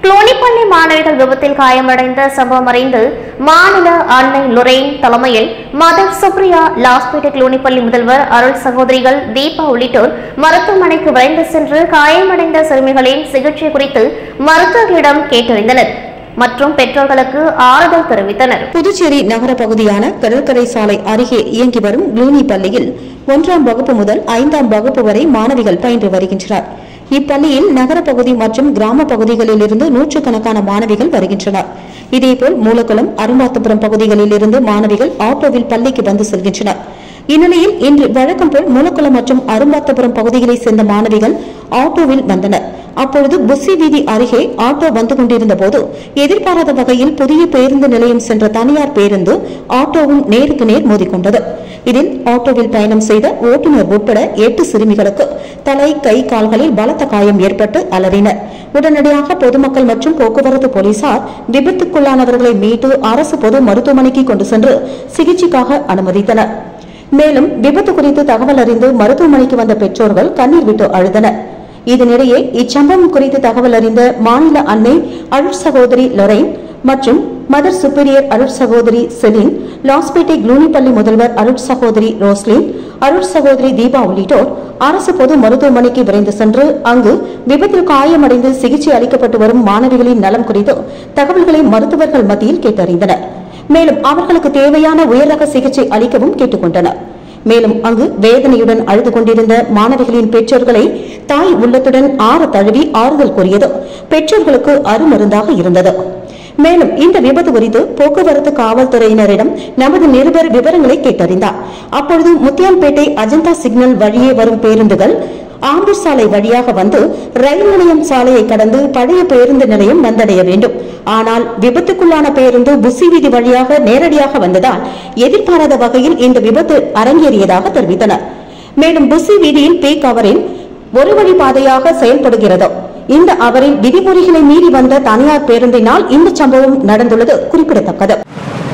குளோனிப்பள்ளி மாணவிகள் விபத்தில் காயமடைந்த சம்பவம் அறிந்து மாநில அன்னை லொரேன் தலைமையில் மதர் சுப்ரியா லாஸ்பேட்டை குளோனிப்பள்ளி முதல்வர் அருள் சகோதரிகள் தீபா உள்ளிட்டோர் மருத்துவமனைக்கு விரைந்து சென்று காயமடைந்த சிறுமிகளின் சிகிச்சை குறித்து மருத்துவர்களிடம் கேட்டறிந்தனர் மற்றும் பெற்றோர்களுக்கு ஆறுதல் தெரிவித்தனர் புதுச்சேரி நகர பகுதியான கடற்கரை சாலை அருகே இயங்கி வரும் க்ளூனி பள்ளியில் ஒன்றாம் வகுப்பு முதல் ஐந்தாம் வகுப்பு வரை மாணவிகள் பயின்று வருகின்றனர் இப்பள்ளியில் நகர பகுதி மற்றும் கிராம பகுதிகளில் இருந்து நூற்றுக்கணக்கான மாணவிகள் வருகின்றனர் இதேபோல் மூலக்குளம் அரும்பாத்தபுரம் பகுதிகளில் இருந்து மாணவிகள் ஆட்டோவில் பள்ளிக்கு வந்து செல்கின்றனர் இந்நிலையில் இன்று வழக்கம் போல் மூலக்குளம் மற்றும் அரும்பாத்தபுரம் பகுதிகளைச் சேர்ந்த மாணவிகள் ஆட்டோவில் வந்தனர் அப்பொழுது புஸ்ஸி வீதி அருகே ஆட்டோ வந்து கொண்டிருந்த போது எதிர்பாராத வகையில் புதிய பேருந்து நிலையம் சென்ற தனியார் பேருந்து ஆட்டோவும் நேருக்கு நேர் மோதிக்கொண்டது இதில் ஆட்டோவில் பயணம் செய்த ஓட்டுநர் உட்பட எட்டு சிறுமிகளுக்கு தலை கை கால்களில் பலத்த காயம் ஏற்பட்டு அலறினர் உடனடியாக பொதுமக்கள் மற்றும் போக்குவரத்து போலீசார் விபத்துக்குள்ளானவர்களை மீட்டு அரசு பொது மருத்துவமனைக்கு கொண்டு சென்று சிகிச்சைக்காக அனுமதித்தனர் மேலும் விபத்து குறித்து தகவல் அறிந்து மருத்துவமனைக்கு வந்த பெற்றோர்கள் கண்ணீர் விட்டு அழுதனர் இதனிடையே இச்சம்பவம் குறித்து தகவல் அறிந்த மாநில அன்னை அருள் சகோதரி லொரைன் மற்றும் மதர் சுப்பீரியர் அருள் சகோதரி செலின் லாஸ்பேட்டை க்ளூனிப்பள்ளி முதல்வர் அருள் சகோதரி ரோஸ்லின் அருள் சகோதரி தீபா உள்ளிட்டோர் அரசு பொது மருத்துவமனைக்கு விரைந்து சென்று அங்கு விபத்தில் காயமடைந்து சிகிச்சை அளிக்கப்பட்டு வரும் மாணவிகளின் நலம் குறித்து தகவல்களை மருத்துவர்கள் மத்தியில் கேட்டறிந்தனர் மேலும் அவர்களுக்கு தேவையான உயர்ரக சிகிச்சை அளிக்கவும் கேட்டுக்கொண்டனர் மேலும் அங்கு வேதனையுடன் அழுது கொண்டிருந்த மாணவிகளின் பெற்றோர்களை தாய் உள்ளத்துடன் ஆற தழுவி ஆறுதல் கூறியது பெற்றோர்களுக்கு அருமருந்தாக இருந்தது மேலும் இந்த விபத்து குறித்து போக்குவரத்து காவல்துறையினரிடம் நமது நிருபர் விவரங்களை கேட்டறிந்தார் அப்பொழுது முத்தியால்பேட்டை அஜந்தா சிக்னல் வழியே வரும் பேருந்துகள் ஆம்பூர் சாலை வழியாக வந்து ரயில் நிலையம் சாலையை கடந்து பழைய பேருந்து நிலையம் வந்தடைய வேண்டும் ஆனால் விபத்துக்குள்ளான பேருந்து புசி வீதி வழியாக நேரடியாக வந்ததால் எதிர்பாராத வகையில் இந்த விபத்து அரங்கேறியதாக தெரிவித்தனர் மேலும் புசி வீதியில் பீக் அவரில் ஒரு வழி பாதையாக செயல்படுகிறது இந்த அவரில் விதிமுறைகளை மீறி வந்த தனியார் பேருந்தினால் இந்த சம்பவம் நடந்துள்ளது குறிப்பிடத்தக்கது